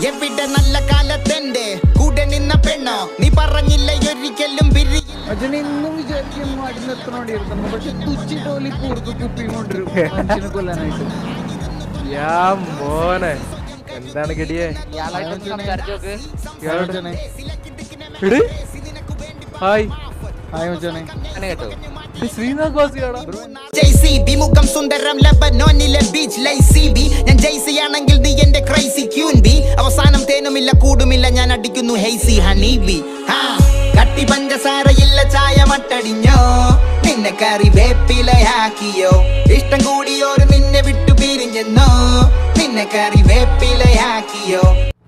എവിടെ നല്ല കാലത്തെന്റെ കൂടെ നിന്ന പെണ്ണോ നീ പറഞ്ഞില്ല ഒരിക്കലും പിരി അച്ഛൻ എന്നും വിചാരിക്കും അടിന്ന് എത്ര മണി എടുക്കുന്നു പക്ഷെ തുച്ചിട്ടോലി കൂർത്ത് കുപ്പിയും കൊണ്ടുവരും മനുഷ്യനെ കൊല്ലാനായിട്ട് യാ മോനെ എന്താണ് ഗഡിയെ ഇയാളായിട്ടൊന്ന് സംസാരിച്ചു നോക്ക് ഇയാളോട് മച്ചാനെ എടി ഹായ് ഹായ് മച്ചാനെ അങ്ങനെ കേട്ടോ ഇത് ശ്രീനാഥ് വാസിയാടാ ജെയ്സി വിമുഖം സുന്ദരം ലബനോനിലെ ബീച്ച് ലൈസി ബി ഞാൻ ജെയ്സി ആണെങ്കിൽ നീ എന്റെ ക്രൈസി ക്യൂൻ ബി അവസാനം തേനുമില്ല കൂടുമില്ല ഞാൻ അടിക്കുന്നു ഹെയ്സി ഹണി ബി ഹാ കട്ടി പഞ്ചസാരയില്ല ചായ മട്ടടിഞ്ഞോ നിന്നെ കറി വേപ്പിലയാക്കിയോ ഇഷ്ടം കൂടിയോര് നിന്നെ വിട്ടു പിരിഞ്ഞെന്നോ നിന്നെ കറി വേപ്പിലയാക്കിയോ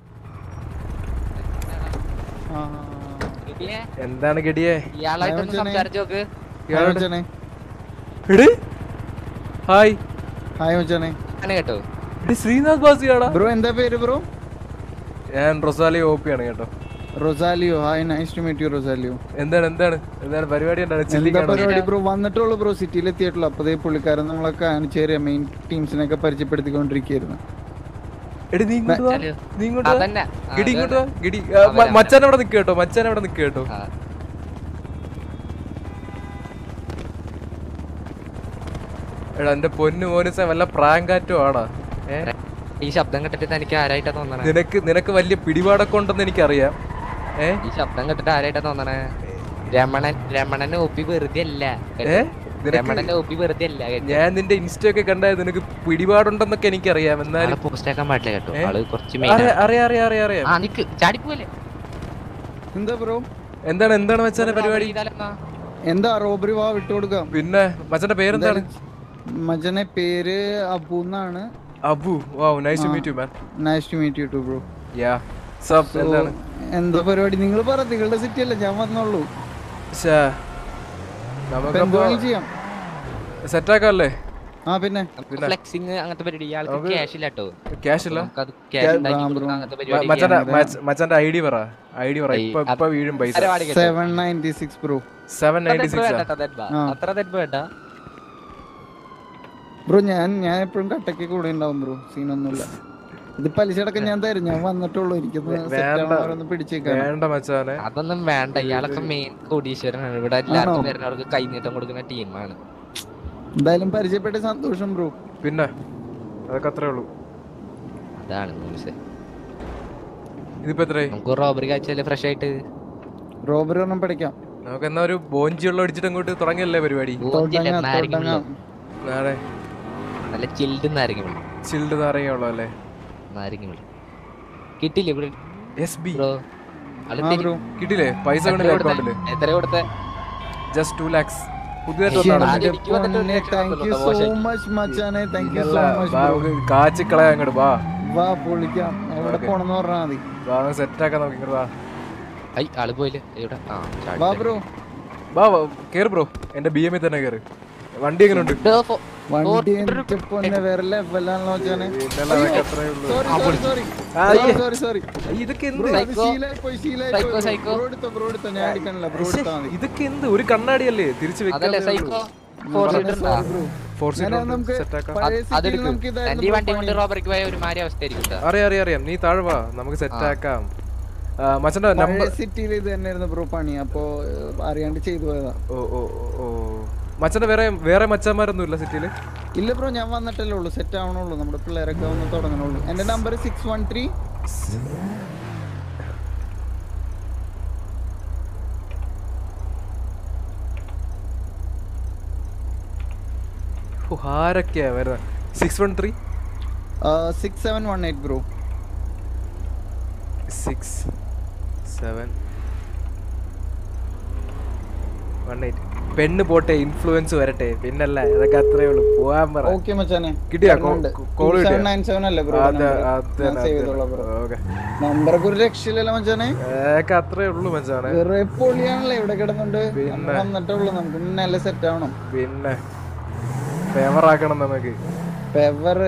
ആ കിട്ടിയേ എന്താണ് ഗഡിയെ ഇയാളായിട്ടൊന്ന് മച്ചാനെ. സംസാരിച്ചു നോക്ക് ഹായ് ഇയാളോട് മച്ചാനെ എടി ഹായ് ഹായ് മച്ചാനെ അങ്ങനെ കേട്ടോ എടി ശ്രീനാഥ് വാസിയാടാ ബ്രോ എന്താ പേര് ബ്രോ ഞാൻ റൊസാലി ഒ പി ആണ് കേട്ടോ Rosalio hi nice to meet you Rosalio എന്താണ് എന്താണ് എന്താണ് പരിപാടി എന്താണ് എന്താ ചില്ലിങ് ആണോ പരിപാടി ബ്രോ വന്നിട്ടുള്ളൂ ബ്രോ സിറ്റിയിൽ എത്തിയിട്ടുള്ളൂ അപ്പതേ പുള്ളിക്കാരൻ നമ്മളൊക്കെ കാണിച്ചു തരിക മെയിൻ ടീംസിനൊക്കെ പരിചയപ്പെടുത്തിക്കൊണ്ടിരിക്കുകയായിരുന്നു എടി നീ ഇങ്ങോട്ട് വാ ചാലു. നീ ഇങ്ങോട്ട് വാ അതന്നെ ഗിടി ആ, ഇങ്ങോട്ട് വാ അതന്നെ. ഗിടി ആ, വരാം, മച്ചാൻ അവിടെ നിൽക്കുക കേട്ടോ മച്ചാൻ അവിടെ നിൽക്കുക കേട്ടോ ആ. എടാ എന്റെ പൊന്നു മോനിസ വല്ല പ്രാങ്കാറ്റോ ആടാ ഏ ഈ ശബ്ദം കേട്ടിട്ട് തനിക്ക് ആരായിട്ടാ തോന്നണേ നിനക്ക് നിനക്ക് വലിയ പിടിപാടൊക്കെ ഉണ്ടെന്ന് എനിക്കറിയാം ഏ ഈ ശബ്ദം കേട്ടിട്ട് ആരായിട്ടാ തോന്നണേ രമണൻ രമണന്റെ ഒപ്പി വെറുതെ അല്ല കേട്ടോ. ഏ? നിനക്ക് രമണന്റെ ഒപ്പി വെറുതെ അല്ല കേട്ടോ. ഞാൻ നിന്റെ ഇൻസ്റ്റ ഒക്കെ കണ്ടായത് നിനക്ക് പിടിപാടുണ്ടെന്നൊക്കെ എനിക്കറിയാം ആളെ എന്നാലും പോസ്റ്റ് ആക്കാൻ പാടില്ല കേട്ടോ ഏ? ആള് കുറച്ച് മെയിൻ അറിയാം അറിയാം അറിയാം അറിയാം അറിയാം ആ നിക്ക് ചാടിപ്പോവല്ലേ എന്താ ബ്രോ എന്താണ് എന്താണ് മച്ചാന്റെ പരിപാടി ചെയ്താലെന്നാ? എന്താ റോബറി വാ വിട്ടുകൊടുക്കാം പിന്നെ മച്ചാന്റെ പേരെന്താണ് മജനെ പേര് അബു എന്നാണ് അബു വാവ് നൈസ് ടു ആ. Meet you man nice to meet you too bro യാ സബ് എന്താണ് എന്താ പരിപാടി നിങ്ങൾ പറ നിങ്ങളുടെ സിറ്റി അല്ലേ ഞാൻ വന്നോളൂ ശ്ശേ. ഇപ്പൊ എന്ത് നമുക്കപ്പോ വേണമെങ്കിലും ചെയ്യാം സെറ്റ് ആക്കാല്ലേ ആ പിന്നെ നമുക്ക് ഫ്ലെക്സിങ് അങ്ങനത്തെ പരിപാടി ഇയാൾക്ക് നമുക്ക് ക്യാഷ് ഇല്ല കേട്ടോ ക്യാഷ് ഇല്ല നമുക്കത് ക്യാഷ് ഉണ്ടാക്കി ആ, കൊടുക്കണം bro. അങ്ങനത്തെ മ- പരിപാടി മച്ചാന്റെ ചെയ്യാം. മച്ച- മച്ചാന്റെ ഐ ഡി പറ ഐ ഡി പറ ഈ ഇപ്പൊ ഇപ്പൊ വീഴും പൈസ seven ninety six bro seven ninety six ആ. അത്ര തെറ്റ് വേണ്ട ബ്രോ ഞാൻ ഞാൻ എപ്പോഴും കട്ടയ്ക്ക് കൂടെ ഉണ്ടാവും ബ്രോ സീനൊന്നുമില്ല ഇത് പലിശ അടക്കം ഞാൻ തരും ഞാൻ വന്നിട്ടുള്ളൂ എനിക്കൊന്ന് വേ- സെറ്റ് വേണ്ട. ആവണവരൊന്ന് പിടിച്ചേക്കാൻ വേണ്ട മച്ചാനെ അതൊന്നും വേണ്ട ഇയാളൊക്കെ മെയിൻ കോടീശ്വരനാണ് ഇവിടെ എല്ലാവർക്കും വരുന്നവർക്ക് കൈനീട്ടം കൊടുക്കുന്ന ടീമാണ് എന്തായാലും പരിചയപ്പെട്ട സന്തോഷം ബ്രോ പിന്നെ അതൊക്കെ അത്രേ ഉള്ളൂ അതാണ് ന്യൂസ് ഇതിപ്പോ എത്രയായി നമുക്ക് റോബറി കാഴ്ചയല്ലേ ഫ്രഷ് ആയിട്ട് റോബറി ഒരെണ്ണം പഠിക്കാം നമുക്ക് എന്നാ ഒരു ബോഞ്ചി വെള്ളം അടിച്ചിട്ട് അങ്ങോട്ട് തുടങ്ങിയല്ലേ പരിപാടി ഊർജ്ജില്ല, തൊടങ്ങാം നാരങ്ങ തൊടങ്ങാം വെള്ളം. നാളെ നല്ല ചിൽഡ് നാരങ്ങ വെള്ളം ചിൽഡ് നാരങ്ങയുള്ളൂ അല്ലേ നാരങ്ങ വെള്ളം കിട്ടില്ലേ ഇവിടെ എസ് ബി ബ്രോ ആ ബ്രോ കിട്ടില്ലേ പൈസ കണ്ടില്ലേ അക്കൗണ്ടില് എത്ര കൊടുത്തേ ജസ്റ്റ് ടു ലാക്സ് പുതിയതായിട്ട് വന്നാണ് ആദ്യം എനിക്ക് വന്നിട്ട് ഒരു ലക്ഷം താങ്ക് യു സോ മോശമായി. മച്ച് മച്ചാനെ താങ്ക് യു സോ ഇല്ല, മച്ച് വാ, ബ്രോ നമുക്ക് കാച്ചിക്കളയാ അങ്ങോട്ട് വാ വാ പൊളിക്കാം എവിടെ Okay. പോണെന്ന് പറഞ്ഞാൽ മതി വാ സെറ്റ് ആക്കാം നമുക്ക് ഇങ്ങോട്ട് വാ ഐ ആള് പോയില്ലേ ഇവിടെ ആ ചാടി. വാ ബ്രോ വാ വാ കേറ് ബ്രോ എന്റെ ബി എമ്മിൽ തന്നെ കേറ് വണ്ടി എങ്ങനെ ഉണ്ട് ഡേ ഫോ- വണ്ടി ഓ, എനിക്ക് പൊന്നെ വേറെ ലെവലാണല്ലോ മച്ചാനെ പിന്നെ അതൊക്കെ അത്രേ ഉള്ളൂ സോറി സോറി ആ, സോറി അയ്യേ. സോറി സോറി അയ്യ, ഇതൊക്കെ എന്ത് ബ്രോ അത് Psycho. ശീലായി പോയി ശീലായി Psycho, പോയി psycho. ബ്രോ എടുത്തോ ബ്രോ എടുത്തോ ഞാൻ അടിക്കണില്ല ബ്രോ ശ്ശെ, എടുത്താ മതി ഇതൊക്കെ എന്ത് ഒരു കണ്ണാടിയല്ലേ തിരിച്ചു അതല്ലേ സൈക്കോ ഫോർ സീറ്റർ ഉണ്ടാ ഫോർ ഞാൻ നമുക്ക് സെറ്റ് ആക്കാം പഴയ സിറ്റിയിൽ അതെടുക്ക് നമുക്ക് എന്റെ ഈ ഇതായിരുന്നു വണ്ടി ബ്രോ കൊണ്ട് പണി. റോബറിക്ക് പോയ ഒരു മാതിരി അവസ്ഥയായിരിക്കും ട്ടാ. അറിയാം അറിയാം അറിയാം നീ താഴെ വാ നമുക്ക് സെറ്റ് ആ. ആക്കാം ആ, മച്ചന്റെ നമ്പർ പഴയ സിറ്റിയിൽ ഇത് തന്നെയായിരുന്നു ബ്രോ പണി അപ്പൊ ഏഹ്, അറിയാണ്ട് ചെയ്തു പോയതാ ഓ ഓ ഓ, ഓ മച്ചന്റെ വേറെ വേറെ മച്ചന്മാരൊന്നും ഇല്ല സിറ്റിയില് ഇല്ല ബ്രോ ഞാൻ വന്നിട്ടല്ലേ ഉള്ളൂ സെറ്റ് ആവണുള്ളൂ നമ്മുടെ പിള്ളേരൊക്കെ ഒന്ന് തുടങ്ങണുള്ളൂ എന്റെ നമ്പർ സിക്സ് വൺ ത്രീ ഓ, ആരൊക്കെയാ വരുന്നത് six one three six seven one eight bro six seven one eight പെണ്ണ് പോട്ടെ ഇൻഫ്ലുവൻസ് വരട്ടെ പിന്നല്ല ഇതൊക്കെ അത്രേ ഉള്ളൂ പോവാൻ പറ ഓക്കെ മച്ചാനെ കിട്ടിയാ? call- call കിട്ടിയാ? നയൻ സെവൻ അല്ലേ ബ്രോ അത് അത് തന്നെ, സേവ് അത് ചെയ്തോളാം ബ്രോ തന്നെ. ഓക്കെ നമ്പറൊക്കെ ഒരു രക്ഷയില്ലല്ലോ മച്ചാനെ ഏക്കെ അത്രേ ഉള്ളൂ മച്ചാണ് വെറുതെ പൊളിയാണല്ലോ ഇവിടെ കിടന്നുണ്ട് പിന്നെ. നമ്മൾ വന്നിട്ടുള്ളൂ നമുക്ക് നല്ല സെറ്റ് ആവണം പിന്നെ ഫേവറാക്കണം നമുക്ക് പെവർ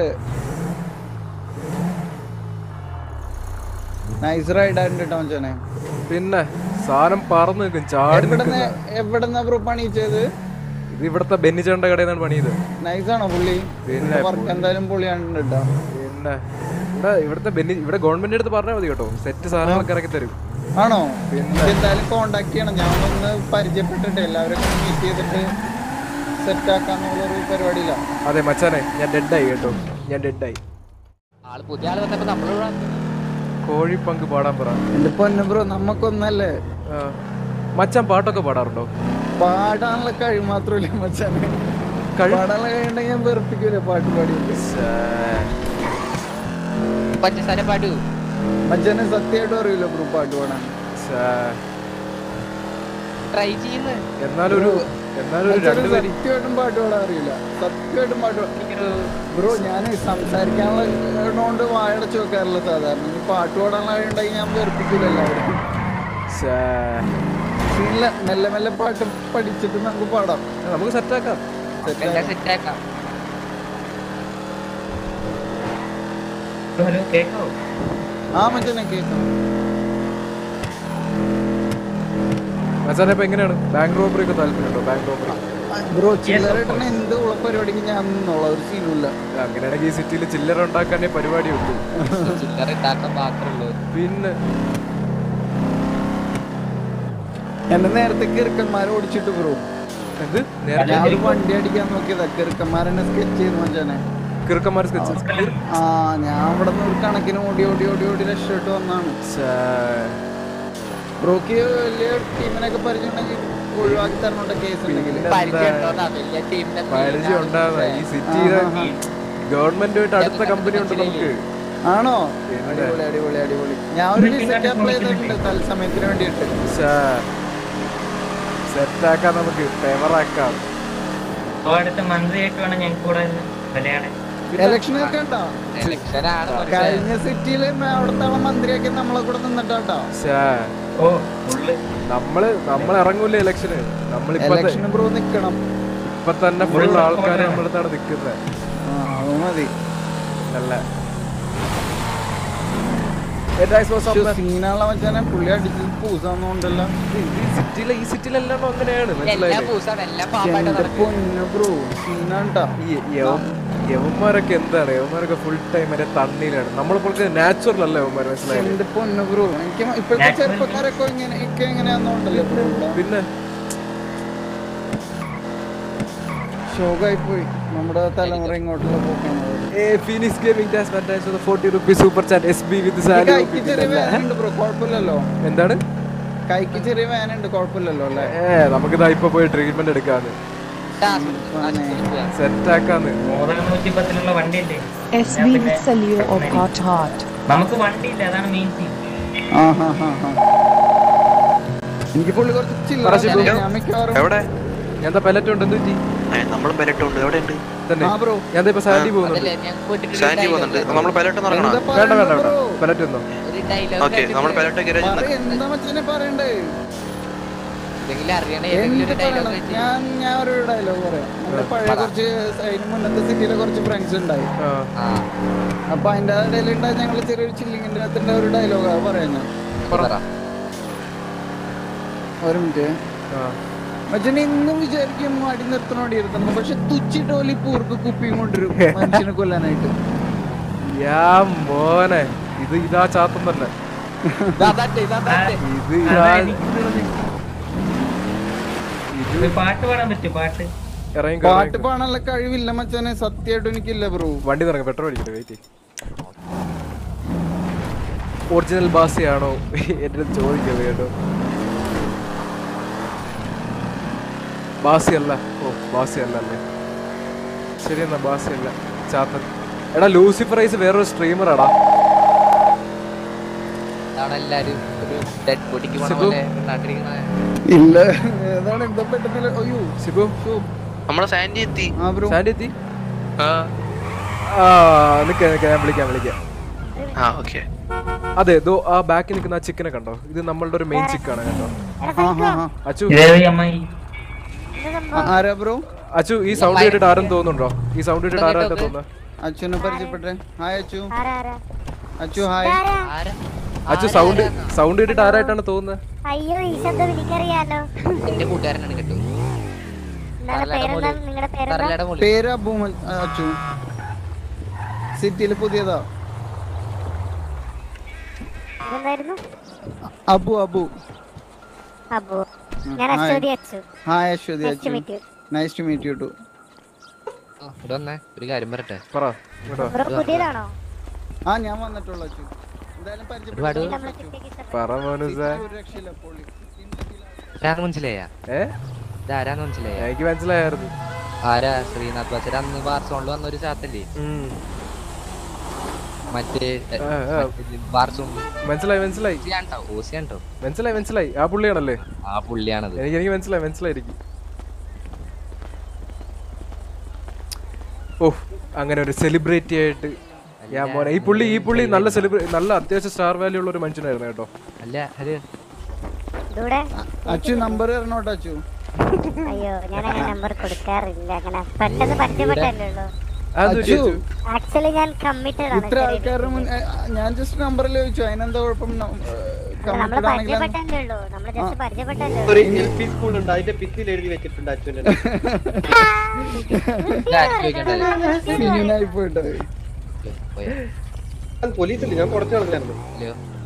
നൈസ് റൈഡ് ആയിട്ടുണ്ട് കേട്ടോ മച്ചാനെ പിന്നെ സാധനം പറന്ന് നിൽക്കും ചാടി എവിടെന്ന് നിൽക്കുന്ന എവിടെന്നാ ബ്രോ പണി ചെയ്ത് ഇത് ഇവിടത്തെ ബെന്നിച്ചേണ്ട കടയിൽ നിന്നാണ് പണിയത് നൈസ് ആണോ പുള്ളി പിന്നെ വർക്ക് എന്തായാലും പൊളിയാണ് കേട്ടോ പിന്നെ ഇവിടെ ഇവിടുത്തെ ബെന്നി ഇവിടെ ഗവൺമെന്റ് അടുത്ത് പറഞ്ഞാൽ മതി കേട്ടോ സെറ്റ് സാധനങ്ങളൊക്കെ ഇറക്കി തരും ആണോ എനിക്ക് എന്തായാലും കോണ്ടാക്ട് ചെയ്യണം ഞാൻ ഒന്ന് പരിചയപ്പെട്ടിട്ട് എല്ലാവരും മീറ്റ് ചെയ്തിട്ട് സെറ്റ് ആക്കാന്നുള്ളൊരു പരിപാടിയിലാണ് അതെ മച്ചാനെ ഞാൻ ഡെഡായി കേട്ടോ ഞാൻ ഡെഡായി ആള് പുതിയ ആള് വന്നപ്പോ നമ്മള് കോഴിപ്പങ്ക് പാടാൻ പറ എന്റെ പൊന്നു ബ്രോ നമുക്കൊന്നല്ലേ ആ. മച്ചാൻ പാട്ടൊക്കെ പാടാറുണ്ടോ പാടാനുള്ള കഴിവ് മാത്രമല്ല മച്ചാനെ കഴിവ്? പാടാനുള്ള കഴിവുണ്ടെങ്കിൽ ഞാൻ വെറുപ്പിക്കൂലേ പാട്ട് പാടിയിട്ട് പഞ്ചസാര പാടു മച്ചാനെ സത്യമായിട്ടും അറിയില്ല ബ്രോ പാട്ട് പാടാൻ ട്രൈ ചെയ്യുന്നു എന്നാലും ഒരു എന്നാലും ഒരു മച്ചാനെ രണ്ട് പേര് സത്യമായിട്ടും പാട്ട് പാടാൻ അറിയില്ല സത്യമായിട്ടും പാട്ട് പാടാൻ ബ്രോ ഞാൻ സംസാരിക്കാനുള്ള കൊണ്ട് വായടച്ച് വെക്കാറില്ല സാധാരണ ഈ പാട്ട് പാടാനുള്ള കഴിവുണ്ടെങ്കിൽ ഞാൻ വെറുപ്പിക്കൂല എല്ലാവരും ഇല്ല മെല്ലെ മെല്ലെ പാട്ട് പഠിച്ചിട്ട് നമുക്ക് പാടാം നമുക്ക് സെറ്റാക്കാം Set എല്ലാം ആക്കാം. സെറ്റ് ആക്കാം ഹലോ കേക്കോ ആ മച്ചാനെ കേൾക്കാം മച്ചാനെ ഇപ്പൊ എങ്ങനെയാണ് ബാങ്ക് റോബറി ഒക്കെ താല്പര്യമുണ്ടോ ബാങ്ക് റോബറി ബ്രോ ചില്ലറേട്ടന് എന്ത് ഉള്ള പരിപാടിക്ക് ഞാൻ നിന്നുള്ള ഒരു സീനുമില്ല അങ്ങനെയാണെങ്കിൽ ഈ സിറ്റിയിൽ ചില്ലറ ഉണ്ടാക്കാനേ പരിപാടി ഉണ്ട് ചില്ലറ ഉണ്ടാക്കാൻ മാത്രമേ ഉള്ളൂ പിന്നെ എന്നെ നേരത്തെ കിറുക്കന്മാരെ ഓടിച്ചിട്ട് ബ്രോ എന്ത് നേരത്തെ ഞാൻ ഒരു വണ്ടി അടിക്കാൻ നോക്കിയതാ കിറുക്കന്മാരെന്നെ സ്കെച്ച് ചെയ്ത് മച്ചാനെ കിറുക്കന്മാർ സ്കെച്ച് ആ ഞാൻ ഇവിടെ നിന്ന് ഒരു കണക്കിന് ഓടി ഓടി ഓടി ഓടി രക്ഷപ്പെട്ട് വന്നാണ് ബ്രോക്ക് വലിയ ടീമിനൊക്കെ പരിചയമുണ്ടെങ്കിൽ ഒഴിവാക്കി തരണോട്ടെ കേസ് ഉണ്ടെങ്കിൽ പരിചയമുണ്ടോന്നാ വലിയ ടീമിനെ പരിചയം ഉണ്ടാകുന്ന ഈ സിറ്റിയിലെ ഗവൺമെന്റുമായിട്ട് അടുത്ത കമ്പനി ഉണ്ട് നമുക്ക് ആണോ പിന്നെ. അടിപൊളി അടിപൊളി അടിപൊളി ഞാൻ ഒരു വിസയ്ക്ക് അപ്ലൈ ചെയ്തിട്ടുണ്ട് തത്സമയത്തിന് വേണ്ടിയിട്ട് സെറ്റാക്കാൻ നമുക്ക് ഫേവറാക്കാം അപ്പൊ അടുത്ത മന്ത്രി ആയിട്ട് വേണം ഞങ്ങൾക്ക് കൂടെ വിലയാടെ ഇലക്ഷൻ ഒക്കെ ഉണ്ടോ ഇലക്ഷനാണ് കഴിഞ്ഞ സിറ്റിയില് അവിടുത്തെ ആളെ മന്ത്രിയൊക്കെ നമ്മളെ കൂടെ നിന്നിട്ടാട്ടോ ഓ ഫുള്ള് നമ്മള് നമ്മൾ ഇറങ്ങൂല ഇലക്ഷന് നമ്മളിപ്പോ ഇലക്ഷൻ ബ്രോ നിക്കണം ഇപ്പൊ തന്നെ ഫുൾ ആൾക്കാർ നമ്മളടുത്താണ് നിക്കുന്നത് ആ അത് മതി നല്ല സീനാളെ വെച്ചാൽ പുള്ളി അടിച്ച് പൂസാന്നുകൊണ്ടല്ല സിറ്റിയിലെ ഈ സിറ്റിയിലെല്ലാം അങ്ങനെയാണ് എല്ലാ മനസ്സിലായില്ലേ പൂസാണ് എല്ലാ പാമ്പായിട്ട് എന്റെ നടക്കും പൊന്നു ബ്രോ സീനാണ്ടാ ഈ യവ- യവന്മാരൊക്കെ എന്താണ് യവന്മാരൊക്കെ ഫുൾ ടൈം മറ്റേ തണ്ണിയിലാണ് നമ്മളിപ്പോൾ നാച്ചുറൽ അല്ല യവന്മാർ മനസ്സിലായില്ലേ എന്റെ പൊന്നു ബ്രോ എനിക്ക് ഇപ്പോഴത്തെ ചെറുപ്പക്കാരൊക്കെ ഇങ്ങനെ ഒക്കെ എങ്ങനെയാന്നോണ്ടല്ലേ ബ്രോ പിന്നെ ഷോക്കായി പോയി നമ്മുടെ തലമുറ ഇങ്ങോട്ടുള്ള പോക്കാണ് ഏ ഫിനിക്സ് ഗെയിമിംഗ് ടാസ് ഫാന്റാസ് the 40 rupees super chat SB with ഈ കൈക്ക് ചെറിയ സാലറി വേനുണ്ട് ബ്രോ കുഴപ്പമില്ലല്ലോ എന്താണ് കൈക്ക് ചെറിയ വേനുണ്ട് കുഴപ്പമില്ലല്ലോ അല്ലേ ഏ നമുക്കിതാ ഇപ്പൊ പോയി ട്രീറ്റ്മെന്റ് എടുക്കാന്ന് സെറ്റ് ആക്കാന്ന് മോദക നൂറ്റി പത്തിലുള്ള വണ്ടിയല്ലേ SB with Salio of Hot Hot. നമുക്ക് വണ്ടിയില്ല അതാണ് മെയിൻ സീൻ ആ ഹാ ഹാ ഹാ എനിക്ക് പുള്ളി കുറച്ച് ചില്ലറ പറ ശിവു. ഞാൻ മിക്കവാറും എവിടെ ഞാൻ പെലറ്റ് ഉണ്ട് എന്ത് പറ്റി നമ്മളും പൈലറ്റുണ്ട് എവിടെ ഉണ്ട് തന്നെ ആ ബ്രോ ഞാൻ ഇപ്പൊ സാലി പോകുന്നുണ്ട് അതല്ലേ ഞാൻ പോയിട്ട് സാൻഡി പോകുന്നുണ്ട് നമ്മൾ പൈലറ്റ് ഇറങ്ങണം എന്താ വേണ്ട വേണ്ട പറയണ്ട വേണ്ട ബ്രോ പെലറ്റ് ഒന്നോ ഒരു ഡയലോഗ് ഓക്കെ നമ്മൾ പൈലറ്റ് ഗാരേജ് പറ എന്താ മച്ചനെ പറയണ്ടേ എന്തെങ്കിലും അറിയണ ഏതെങ്കിലും എന്ത് ഒരു ഡയലോഗ് പറയണം ഞാൻ ഞാൻ ഒരു ഡയലോഗ് പറയാം എന്റെ പഴയ കുറച്ച് അതിന് മുന്നത്തെ സിറ്റിയിലെ കുറച്ച് ഫ്രണ്ട്സ് ഉണ്ടായി ആ ആ അപ്പൊ അതിന്റെ ഇടയിൽ ഉണ്ടായ ഞങ്ങൾ ചെറിയൊരു ചില്ലിങ്ങിന്റെ അകത്തിന്റെ ഒരു ഡയലോഗാ പറയുന്നത് പറ ഒരു മിനിറ്റ് ആ മച്ചനെ ഇന്നും വിചാരിക്കും അടി നിർത്തണോടി ഇരുത്തണം പക്ഷെ തുച്ചിട്ടോലി പൂർക്ക് കുപ്പിയും കൊണ്ടുവരും മനുഷ്യനെ കൊല്ലാനായിട്ട് യാ മോനെ ഇത് ഇതാ ചാത്തം തന്നെ ഇതാ ഇതാ ഇത് ഇതാ ഇത് പാട്ട് പാടാൻ പറ്റും പാട്ട് ഇറങ്ങി പാട്ട് പാടാനുള്ള കഴിവില്ല മച്ചനെ സത്യമായിട്ടും എനിക്കില്ല ബ്രോ വണ്ടി നിറങ്ങ പെട്രോൾ അടിക്കട്ടെ വെയിറ്റ് ഒറിജിനൽ ബാസിയാണോ എൻ്റെ അടുത്ത് ചോദിക്കരുത് കേട്ടോ ബാസി അല്ല ഓ ബാസി അല്ല അല്ലേ ശരി എന്നാ ബാസി അല്ല ചാത്തൻ എടാ ലൂസിഫറൈസ് വേറൊരു സ്ട്രീമറാടാ അതാണ് എല്ലാരും ഒരു ഡെഡ് ബോഡിക്ക് പോണ സിബു. പോലെ നാട്ടിലിരിക്കണ ഇല്ല ഏതാണ് എന്താ പെട്ടെന്നില്ല അയ്യോ സിബു നമ്മളെ സാൻഡി എത്തി ആ ബ്രോ സാൻഡി എത്തി ആ ആ നിക്ക നിക്ക ഞാൻ വിളിക്കാം വിളിക്കാം ആ ഓക്കെ അതെ ദോ ആ ബാക്കിൽ നിൽക്കുന്ന ആ ചിക്കനെ കണ്ടോ ഇത് നമ്മളുടെ ഒരു മെയിൻ ചിക്കാണ് കേട്ടോ ആ ഹാ ഹാ അച്ചു ഇതേത് അമ്മായി ആ, ആരാ ബ്രോ അച്ചു ഈ സൗണ്ട് കേട്ടിട്ട് ആരും തോന്നുന്നുണ്ടോ ഈ സൗണ്ട് കേട്ടിട്ട് ആരാ തോന്നുന്നത് അച്ഛനെ പരിചയപ്പെട്ടെ ഹായ് അച്ചു അച്ചു ഹായ് ആരാ അച്ചു സൗണ്ട് സൗണ്ട് കേട്ടിട്ട് ആരായിട്ടാണ് തോന്നുന്നത് അയ്യോ ഈ ശബ്ദം എനിക്കറിയാലോ എന്റെ കൂട്ടുകാരനാണ് കേട്ടോ എന്താണ് പേരെന്താ നിങ്ങളുടെ പേരെന്താ തറലയുടെ മുകളിൽ പേര് അബു മ- ആ, അച്ചു സിറ്റിയിൽ പുതിയതാ എന്തായിരുന്നു അബു അബു അബു ഞാൻ Hi. Aswathi Achu hi Aswathi Nice to Achu meet you. Nice to meet you to ആ, ഇവിടെ വന്നേ ഒരു കാര്യം പറയട്ടെ പറ ഇങ്ങോട്ടോ ബ്രോ പുതിയതാണോ ആ ഞാൻ വന്നിട്ടുള്ളൂ അച്ചു എന്തായാലും ഒരുപാട് പരിചയപ്പെട്ടു നമ്മളെ ചിട്ടയ്ക്ക് ഇഷ്ടപ്പെട്ടു. പറ മോനുസ ഒരു രക്ഷയില്ല പൊളി ആരാന്ന് മനസ്സിലായ ഏ ഇത് ആരാന്ന് മനസ്സിലായ എനിക്ക് മനസ്സിലായിരുന്നു ആരാ ശ്രീനാഥ് ബച്ചർ അന്ന് ബാർസോണിൽ വന്ന ഒരു ചാത്തല്ലേ ഉം. മറ്റേ ആ, ആ. ബാർസോൺ മനസ്സിലായി മനസ്സിലായി ഓസിയാണ്ടോ ഓസിയാണ്ടോ മനസ്സിലായി മനസ്സിലായി ആ പുള്ളിയാണല്ലേ ആ പുള്ളിയാണത് എനിക്ക് എനിക്ക് മനസ്സിലായി മനസ്സിലായി എനിക്ക് ഓ അങ്ങനെ ഒരു സെലിബ്രിറ്റി ആയിട്ട് ഞാൻ മോനെ ഈ പുള്ളി ഈ പുള്ളി നല്ല സെലിബ്രേ നല്ല അത്യാവശ്യം സ്റ്റാർ വാല്യൂ ഉള്ള ഒരു മനുഷ്യനായിരുന്നു കേട്ടോ അല്ല അത് ഇതൂടെ അച്ചു നമ്പർ തരണോട്ടോ അച്ചു അയ്യോ ഞാൻ അങ്ങനെ നമ്പർ കൊടുക്കാറില്ല അങ്ങനെ പെട്ടെന്ന് പരിചയപ്പെട്ടല്ലേ ഉള്ളൂ അത് അച്ചു ആക്ച്വലി ഞാൻ കമ്മിറ്റഡ് ആണ് ഇത്ര ചെറിയ ആൾക്കാരുടെ മുൻ- ഏ, ഞാൻ ജസ്റ്റ് നമ്പറിൽ ചോദിച്ചു അതിനെന്താ കുഴപ്പം നമ്മള് കമ്മിറ്റഡ് ആണെങ്കിൽ പരിചയപ്പെട്ടല്ലേ ഉള്ളൂ നമ്മള് ജസ്റ്റ് പരിചയപ്പെട്ടല്ലേ ഒരു ഉള്ളൂ എൽ പി സ്കൂൾ ഉണ്ട് അതിന്റെ ഭിത്തിയിൽ എഴുതി വെച്ചിട്ടുണ്ട് അച്ഛൻ്റെ ഇതാരും ചോദിക്കണ്ടല്ലോ സീനായി പോയിട്ട് പോയോ പോലീസില്ല ഞാൻ കുറച്ച് കളഞ്ഞായിരുന്നു ഇല്ലയോ